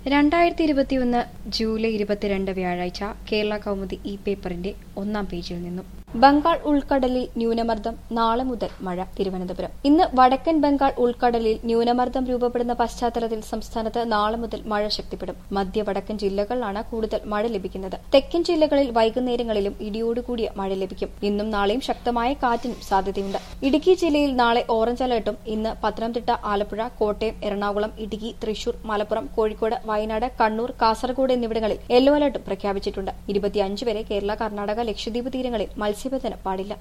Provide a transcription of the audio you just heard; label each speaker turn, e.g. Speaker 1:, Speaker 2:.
Speaker 1: രണ്ടായിരത്തി ഇരുപത്തിയൊന്ന് ജൂലൈ ഇരുപത്തിരണ്ട് വ്യാഴാഴ്ച കേരള കൗമുദി ഈ പേപ്പറിന്റെ ഒന്നാം പേജിൽ നിന്നും ബംഗാൾ ഉൾക്കടലിൽ ന്യൂനമർദ്ദം നാളെ മുതൽ മഴ തിരുവനന്തപുരം ഇന്ന് വടക്കൻ ബംഗാൾ ഉൾക്കടലിൽ ന്യൂനമർദ്ദം രൂപപ്പെടുന്ന പശ്ചാത്തലത്തിൽ സംസ്ഥാനത്ത് നാളെ മുതൽ മഴ ശക്തിപ്പെടും മധ്യ വടക്കൻ ജില്ലകളിലാണ് കൂടുതൽ മഴ ലഭിക്കുന്നത് തെക്കൻ ജില്ലകളിൽ വൈകുന്നേരങ്ങളിലും ഇടിയോടുകൂടിയ മഴ ലഭിക്കും ഇന്നും നാളെയും ശക്തമായ കാറ്റിനും സാധ്യതയുണ്ട് ഇടുക്കി ജില്ലയിൽ നാളെ ഓറഞ്ച് അലർട്ടും ഇന്ന് പത്തനംതിട്ട ആലപ്പുഴ കോട്ടയം എറണാകുളം ഇടുക്കി തൃശൂർ മലപ്പുറം കോഴിക്കോട് വയനാട് കണ്ണൂർ കാസർഗോഡ് എന്നിവിടങ്ങളിൽ യെല്ലോ അലർട്ടും പ്രഖ്യാപിച്ചിട്ടുണ്ട് ഇരുപത്തിയഞ്ച് വരെ കേരള കർണാടക ലക്ഷദ്വീപ് തീരങ്ങളിൽ മത്സ്യബന്ധനം പാടില്ല